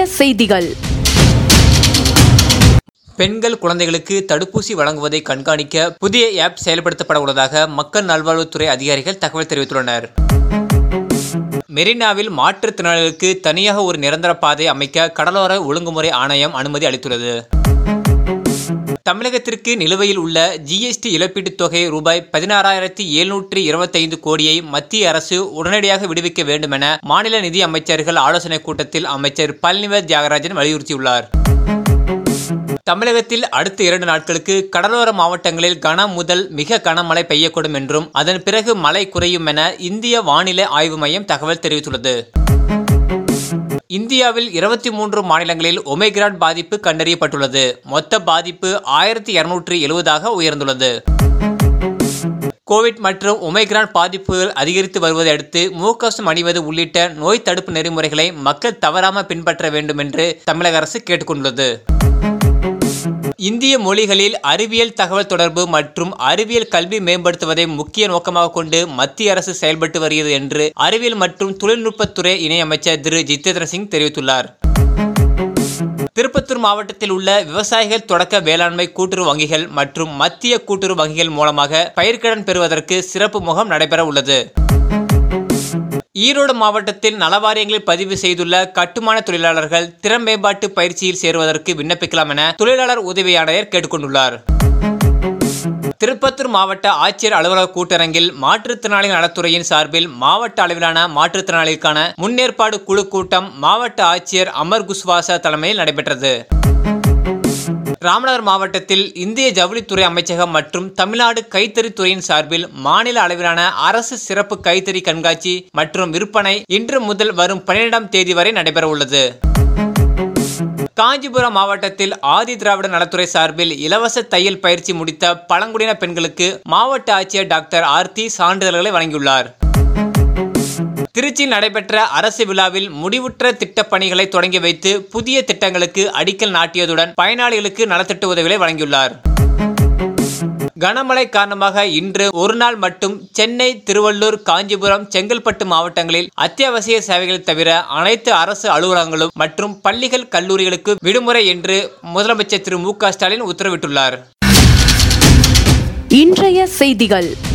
செய்திகள் பெண்கள் குழந்தைகளுக்கு தடுப்பூசி வழங்குவதை கண்காணிக்க புதிய ஆப் செயல்படுத்தப்பட உள்ளதாக மக்கள் நல்வாழ்வுத்துறை அதிகாரிகள் தகவல் தெரிவித்துள்ளனர் மெரினாவில் மாற்றுத்திறனாளிகளுக்கு தனியாக ஒரு நிரந்தர பாதை அமைக்க கடலோர ஒழுங்குமுறை ஆணையம் அனுமதி அளித்துள்ளது தமிழகத்திற்கு நிலுவையில் உள்ள ஜிஎஸ்டி இழப்பீட்டுத் தொகை ரூபாய் பதினாறாயிரத்தி எழுநூற்றி இருபத்தைந்து கோடியை மத்திய அரசு உடனடியாக விடுவிக்க வேண்டும் என மாநில நிதி அமைச்சர்கள் ஆலோசனைக் கூட்டத்தில் அமைச்சர் பழனிவேல் தியாகராஜன் வலியுறுத்தியுள்ளார் தமிழகத்தில் அடுத்த இரண்டு நாட்களுக்கு கடலோர மாவட்டங்களில் கன முதல் மிக கனமழை பெய்யக்கூடும் என்றும் அதன் பிறகு மழை குறையும் என இந்திய வானிலை ஆய்வு மையம் தகவல் தெரிவித்துள்ளது இந்தியாவில் இருபத்தி மூன்று மாநிலங்களில் ஒமேக்ரான் பாதிப்பு கண்டறியப்பட்டுள்ளது மொத்த பாதிப்பு ஆயிரத்தி இருநூற்றி எழுபதாக உயர்ந்துள்ளது கோவிட் மற்றும் ஒமைக்ரான் பாதிப்புகள் அதிகரித்து வருவதை அடுத்து முகக்கவசம் அணிவது உள்ளிட்ட நோய் தடுப்பு நெறிமுறைகளை மக்கள் தவறாமல் பின்பற்ற வேண்டும் என்று தமிழக அரசு கேட்டுக்கொண்டுள்ளது இந்திய மொழிகளில் அறிவியல் தகவல் தொடர்பு மற்றும் அறிவியல் கல்வி மேம்படுத்துவதை முக்கிய நோக்கமாக கொண்டு மத்திய அரசு செயல்பட்டு வருகிறது என்று அறிவியல் மற்றும் தொழில்நுட்பத்துறை இணையமைச்சர் திரு ஜிதேந்திர சிங் தெரிவித்துள்ளார் திருப்பத்தூர் மாவட்டத்தில் உள்ள விவசாயிகள் தொடக்க வேளாண்மை கூட்டுறவு வங்கிகள் மற்றும் மத்திய கூட்டுறவு வங்கிகள் மூலமாக பயிர்க்கடன் பெறுவதற்கு சிறப்பு முகாம் நடைபெற உள்ளது ஈரோடு மாவட்டத்தில் நலவாரியங்களில் பதிவு செய்துள்ள கட்டுமான தொழிலாளர்கள் திறன் மேம்பாட்டு பயிற்சியில் சேருவதற்கு விண்ணப்பிக்கலாம் என தொழிலாளர் உதவி ஆணையர் கேட்டுக்கொண்டுள்ளார் திருப்பத்தூர் மாவட்ட ஆட்சியர் அலுவலக கூட்டரங்கில் மாற்றுத்திறனாளி நலத்துறையின் சார்பில் மாவட்ட அளவிலான மாற்றுத்திறனாளிகளுக்கான முன்னேற்பாடு குழு கூட்டம் மாவட்ட ஆட்சியர் அமர் குஸ்வாசா தலைமையில் நடைபெற்றது ராமநகர் மாவட்டத்தில் இந்திய ஜவுளித்துறை அமைச்சகம் மற்றும் தமிழ்நாடு கைத்தறித்துறையின் சார்பில் மாநில அளவிலான அரசு சிறப்பு கைத்தறி கண்காட்சி மற்றும் விற்பனை இன்று முதல் வரும் பன்னிரெண்டாம் தேதி வரை நடைபெற உள்ளது காஞ்சிபுரம் மாவட்டத்தில் ஆதி திராவிட நலத்துறை சார்பில் இலவச தையல் பயிற்சி முடித்த பழங்குடியின பெண்களுக்கு மாவட்ட ஆட்சியர் டாக்டர் ஆர்த்தி சான்றிதழ்களை வழங்கியுள்ளார் திருச்சியில் நடைபெற்ற அரசு விழாவில் முடிவுற்ற திட்டப் பணிகளை தொடங்கி வைத்து புதிய திட்டங்களுக்கு அடிக்கல் நாட்டியதுடன் பயனாளிகளுக்கு நலத்திட்ட உதவிகளை வழங்கியுள்ளார் கனமழை காரணமாக இன்று ஒரு நாள் மட்டும் சென்னை திருவள்ளூர் காஞ்சிபுரம் செங்கல்பட்டு மாவட்டங்களில் அத்தியாவசிய சேவைகள் தவிர அனைத்து அரசு அலுவலகங்களும் மற்றும் பள்ளிகள் கல்லூரிகளுக்கு விடுமுறை என்று முதலமைச்சர் திரு மு க ஸ்டாலின் உத்தரவிட்டுள்ளார் இன்றைய செய்திகள்